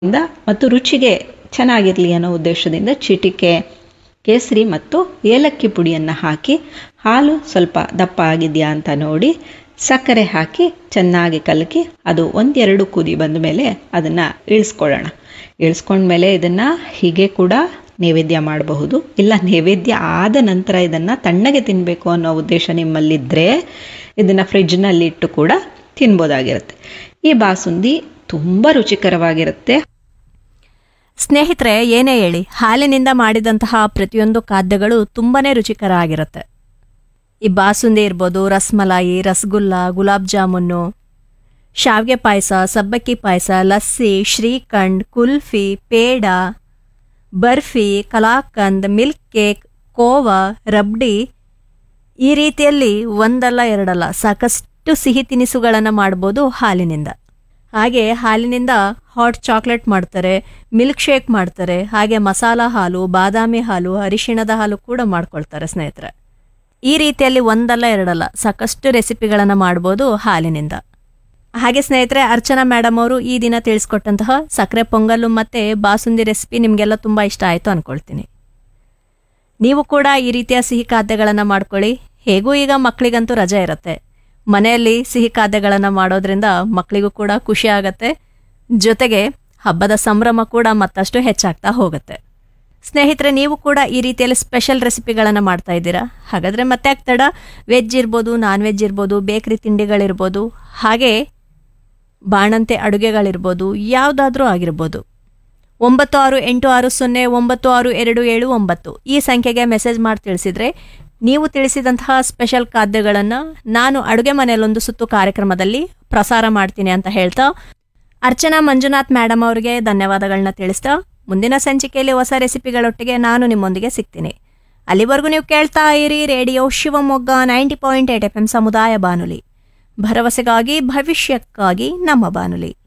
ಇಂದ ಮತ್ತು ರುಚಿಗೆ ಚೆನ್ನಾಗಿರಲಿ ಅನ್ನೋ ಉದ್ದೇಶದಿಂದ ಚಿಟಿಕೆ ಕೇಸರಿ ಮತ್ತು ಏಲಕ್ಕಿ ಪುಡಿಯನ್ನು ಹಾಕಿ ಹಾಲು ಸ್ವಲ್ಪ ದಪ್ಪ ಆಗಿದೆಯಾ ಅಂತ ನೋಡಿ ಸಕ್ಕರೆ ಹಾಕಿ ಚೆನ್ನಾಗಿ ಕಲಕಿ ಅದು ಒಂದೆರಡು ಕುದಿ ಬಂದ ಮೇಲೆ ಅದನ್ನು ಇಳಿಸ್ಕೊಳ್ಳೋಣ ಇಳಿಸ್ಕೊಂಡ್ಮೇಲೆ ಇದನ್ನು ಹೀಗೆ ಕೂಡ ನೈವೇದ್ಯ ಮಾಡಬಹುದು ಇಲ್ಲ ನೈವೇದ್ಯ ಆದ ನಂತರ ಇದನ್ನು ತಣ್ಣಗೆ ತಿನ್ನಬೇಕು ಅನ್ನೋ ಉದ್ದೇಶ ನಿಮ್ಮಲ್ಲಿದ್ದರೆ ಇದನ್ನು ಫ್ರಿಡ್ಜ್ನಲ್ಲಿ ಇಟ್ಟು ಕೂಡ ತಿನ್ಬೋದಾಗಿರುತ್ತೆ ಈ ಬಾಸುಂದಿ ತುಂಬ ರುಚಿಕರವಾಗಿರುತ್ತೆ ಸ್ನೇಹಿತರೆ ಏನೇ ಹೇಳಿ ಹಾಲಿನಿಂದ ಮಾಡಿದಂತಹ ಪ್ರತಿಯೊಂದು ಖಾದ್ಯಗಳು ತುಂಬಾನೇ ರುಚಿಕರ ಆಗಿರುತ್ತೆ ಈ ಬಾಸುಂದಿ ಇರ್ಬೋದು ರಸ್ಮಲಾಯಿ ರಸಗುಲ್ಲ ಗುಲಾಬ್ ಜಾಮೂನು ಶಾವಿಗೆ ಪಾಯಸ ಸಬ್ಬಕ್ಕಿ ಪಾಯಸ ಲಸ್ಸಿ ಶ್ರೀಖಂಡ್ ಕುಲ್ಫಿ ಪೇಡ ಬರ್ಫಿ ಕಲಾಕಂದ್ ಮಿಲ್ಕ್ ಕೇಕ್ ಕೋವಾ ರಬ್ಡಿ ಈ ರೀತಿಯಲ್ಲಿ ಒಂದಲ್ಲ ಎರಡಲ್ಲ ಸಾಕಷ್ಟು ಸಿಹಿ ತಿನಿಸುಗಳನ್ನು ಮಾಡ್ಬೋದು ಹಾಲಿನಿಂದ ಹಾಗೆ ಹಾಲಿನಿಂದ ಹಾಟ್ ಚಾಕ್ಲೇಟ್ ಮಾಡ್ತಾರೆ ಮಿಲ್ಕ್ ಶೇಕ್ ಮಾಡ್ತಾರೆ ಹಾಗೆ ಮಸಾಲ ಹಾಲು ಬಾದಾಮಿ ಹಾಲು ಅರಿಶಿಣದ ಹಾಲು ಕೂಡ ಮಾಡ್ಕೊಳ್ತಾರೆ ಸ್ನೇಹಿತರೆ ಈ ರೀತಿಯಲ್ಲಿ ಒಂದಲ್ಲ ಎರಡಲ್ಲ ಸಾಕಷ್ಟು ರೆಸಿಪಿಗಳನ್ನು ಮಾಡ್ಬೋದು ಹಾಲಿನಿಂದ ಹಾಗೆ ಸ್ನೇಹಿತರೆ ಅರ್ಚನಾ ಮೇಡಮ್ ಅವರು ಈ ದಿನ ತಿಳಿಸ್ಕೊಟ್ಟಂತಹ ಸಕ್ಕರೆ ಪೊಂಗಲ್ಲು ಮತ್ತು ಬಾಸುಂದಿ ರೆಸಿಪಿ ನಿಮಗೆಲ್ಲ ತುಂಬ ಇಷ್ಟ ಆಯಿತು ಅಂದ್ಕೊಳ್ತೀನಿ ನೀವು ಕೂಡ ಈ ರೀತಿಯ ಸಿಹಿ ಖಾದ್ಯಗಳನ್ನು ಮಾಡ್ಕೊಳ್ಳಿ ಹೇಗೂ ಈಗ ಮಕ್ಕಳಿಗಂತೂ ರಜೆ ಇರುತ್ತೆ ಮನೆಯಲ್ಲಿ ಸಿಹಿ ಖಾದ್ಯಗಳನ್ನು ಮಾಡೋದ್ರಿಂದ ಮಕ್ಕಳಿಗೂ ಕೂಡ ಖುಷಿ ಆಗತ್ತೆ ಜೊತೆಗೆ ಹಬ್ಬದ ಸಂಭ್ರಮ ಕೂಡ ಮತ್ತಷ್ಟು ಹೆಚ್ಚಾಗ್ತಾ ಹೋಗುತ್ತೆ ಸ್ನೇಹಿತರೆ ನೀವು ಕೂಡ ಈ ರೀತಿಯಲ್ಲಿ ಸ್ಪೆಷಲ್ ರೆಸಿಪಿಗಳನ್ನು ಮಾಡ್ತಾ ಇದ್ದೀರಾ ಹಾಗಾದರೆ ಮತ್ತೆ ಆಗ್ತಡ ವೆಜ್ ಇರ್ಬೋದು ನಾನ್ ವೆಜ್ ಇರ್ಬೋದು ಬೇಕ್ರಿ ತಿಂಡಿಗಳಿರ್ಬೋದು ಹಾಗೆ ಬಾಣಂತೆ ಅಡುಗೆಗಳಿರ್ಬೋದು ಯಾವುದಾದ್ರೂ ಆಗಿರ್ಬೋದು ಒಂಬತ್ತು ಆರು ಎಂಟು ಆರು ಸೊನ್ನೆ ಒಂಬತ್ತು ಆರು ಎರಡು ಏಳು ಒಂಬತ್ತು ಈ ಸಂಖ್ಯೆಗೆ ಮೆಸೇಜ್ ಮಾಡಿ ತಿಳಿಸಿದರೆ ನೀವು ತಿಳಿಸಿದಂತಹ ಸ್ಪೆಷಲ್ ಖಾದ್ಯಗಳನ್ನು ನಾನು ಅಡುಗೆ ಮನೆಯಲ್ಲೊಂದು ಸುತ್ತು ಕಾರ್ಯಕ್ರಮದಲ್ಲಿ ಪ್ರಸಾರ ಮಾಡ್ತೀನಿ ಅಂತ ಹೇಳ್ತಾ ಅರ್ಚನಾ ಮಂಜುನಾಥ್ ಮೇಡಮ್ ಅವರಿಗೆ ಧನ್ಯವಾದಗಳನ್ನ ತಿಳಿಸ್ತಾ ಮುಂದಿನ ಸಂಚಿಕೆಯಲ್ಲಿ ಹೊಸ ರೆಸಿಪಿಗಳೊಟ್ಟಿಗೆ ನಾನು ನಿಮ್ಮೊಂದಿಗೆ ಸಿಗ್ತೀನಿ ಅಲ್ಲಿವರೆಗೂ ನೀವು ಕೇಳ್ತಾ ಇರಿ radio Shivamogga ninety point eight F M ಸಮುದಾಯ ಬಾನುಲಿ ಭರವಸೆಗಾಗಿ ಭವಿಷ್ಯಕ್ಕಾಗಿ ನಮ್ಮ ಬಾನುಲಿ